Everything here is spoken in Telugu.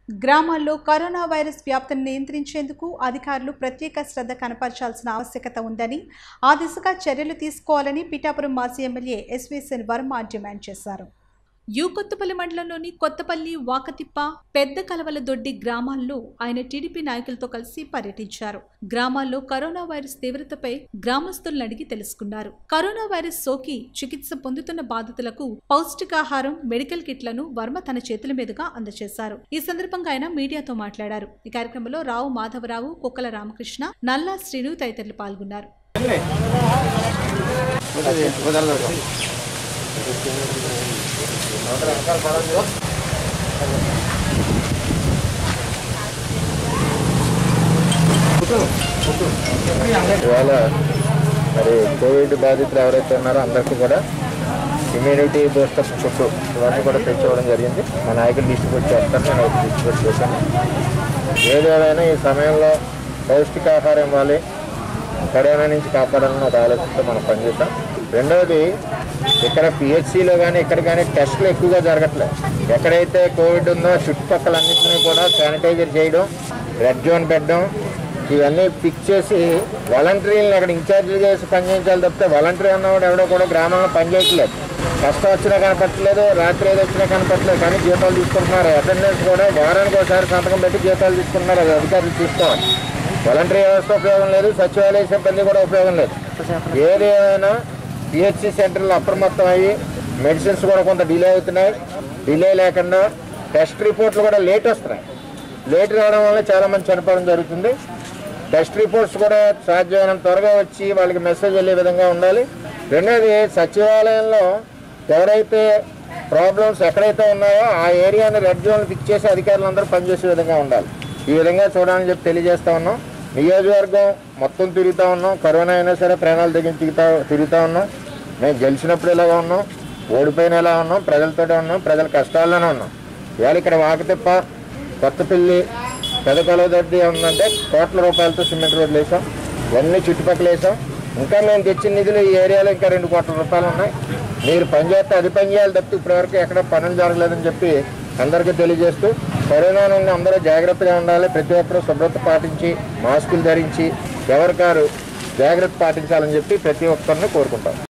గ్రామాల్లో కరోనా వైరస్ వ్యాప్తిని నియంత్రించేందుకు అధికారులు ప్రత్యేక శ్రద్ధ కనపరచాల్సిన ఆవశ్యకత ఉందని ఆ దిశగా చర్యలు తీసుకోవాలని పిఠాపురం మాజీ ఎమ్మెల్యే ఎస్వీఎస్ఎన్ వర్మ డిమాండ్ చేశారు యూ కొత్తపల్లి మండలంలోని కొత్తపల్లి వాకతిప్ప పెద్ద కలవల దొడ్డి గ్రామాల్లో ఆయన టీడీపీ నాయకులతో కలిసి పర్యటించారు గ్రామాల్లో కరోనా వైరస్ తీవ్రతపై గ్రామస్తులను అడిగి తెలుసుకున్నారు కరోనా వైరస్ సోకి చికిత్స పొందుతున్న బాధితులకు పౌష్టికాహారం మెడికల్ కిట్లను వర్మ తన చేతుల మీదుగా అందజేశారు ఈ సందర్భంగా ఆయన మీడియాతో మాట్లాడారు ఈ కార్యక్రమంలో రావు మాధవరావు కుక్కల రామకృష్ణ నల్లా శ్రీను తదితరులు పాల్గొన్నారు ఇవాళ మరి కోవిడ్ బాధితులు ఎవరైతే ఉన్నారో అందరికీ కూడా ఇమ్యూనిటీ బూస్టర్ ఫుడ్ ఇవన్నీ కూడా తెచ్చివ్వడం జరిగింది మా నాయకులు డిస్ట్రిబ్యూట్ చేస్తాను నేను అయితే డిస్ట్రిబ్యూట్ చేశాను ఏదేమైనా ఈ సమయంలో పౌష్టికాహారం ఇవ్వాలి కరోనా నుంచి కాపాడాలని ఒక ఆలోచనతో మనం పనిచేస్తాం రెండవది ఇక్కడ పిహెచ్సిలో కానీ ఇక్కడ కానీ టెస్టులు ఎక్కువగా జరగట్లేదు ఎక్కడైతే కోవిడ్ ఉందో చుట్టుపక్కల అన్నింటినీ కూడా శానిటైజర్ చేయడం రెడ్ జోన్ పెట్టడం ఇవన్నీ పిక్ చేసి వాలంటీర్లను అక్కడ ఇన్ఛార్జీలు చేసి పనిచేయించాలి తప్పితే వాలంటీర్ అన్నవాడు ఎవడో కూడా గ్రామంలో పనిచేయట్లేదు కష్టం వచ్చినా కనపట్టలేదు రాత్రి ఏదో వచ్చినా కనపట్టలేదు కానీ జీతాలు తీసుకుంటున్నారు అటెండెన్స్ కూడా వారానికి ఒకసారి సంతకం పెట్టి జీతాలు తీసుకుంటున్నారు అది అధికారులు తీసుకోవాలి వాలంటరీ వ్యవస్థ ఉపయోగం లేదు సచివాలయ సిబ్బంది కూడా ఉపయోగం లేదు ఏది ఏమైనా పిహెచ్సి సెంటర్లు అప్రమత్తం అయ్యి మెడిసిన్స్ కూడా కొంత డిలే అవుతున్నాయి డిలే లేకుండా టెస్ట్ రిపోర్ట్లు కూడా లేట్ వస్తున్నాయి లేట్ రావడం వల్ల చాలా మంది చనిపోవడం జరుగుతుంది టెస్ట్ రిపోర్ట్స్ కూడా సాధ్యమైనంత త్వరగా వచ్చి వాళ్ళకి మెసేజ్ వెళ్ళే విధంగా ఉండాలి రెండోది సచివాలయంలో ఎవరైతే ప్రాబ్లమ్స్ ఎక్కడైతే ఉన్నాయో ఆ ఏరియాని రెడ్ జోన్ ఫిక్స్ చేసి అధికారులందరూ పనిచేసే విధంగా ఉండాలి ఈ విధంగా చూడాలని చెప్పి తెలియజేస్తా ఉన్నాం నియోజకవర్గం మొత్తం తిరుగుతూ ఉన్నాం కరోనా అయినా సరే ప్రాణాలు తెగించి తిరుగుతా తిరుగుతూ ఉన్నాం మేము గెలిచినప్పుడు ఇలాగా ఉన్నాం ఓడిపోయిన ఎలా ఉన్నాం ప్రజలతోనే ఉన్నాం ప్రజల కష్టాల్లోనే ఉన్నాం ఇవాళ ఇక్కడ వాకతిప్ప కొత్తపల్లి పెద్ద కొలవదొడ్డి ఉందంటే కోట్ల రూపాయలతో సిమెంట్ రోడ్లు వేసాం ఇవన్నీ చుట్టుపక్కల వేసాం ఇంకా మేము తెచ్చిన నిధులు ఈ ఏరియాలో ఇంకా రెండు కోట్ల రూపాయలు ఉన్నాయి మీరు పని చేస్తే అది పని చేయాలి తప్పి ఇప్పటివరకు ఎక్కడ పనులు జరగలేదని చెప్పి అందరికీ తెలియజేస్తూ కరోనా నుండి అందరూ జాగ్రత్తగా ఉండాలి ప్రతి ఒక్కరూ శుభ్రత పాటించి మాస్కులు ధరించి ఎవరికారు జాగ్రత్త పాటించాలని చెప్పి ప్రతి ఒక్కరిని కోరుకుంటాం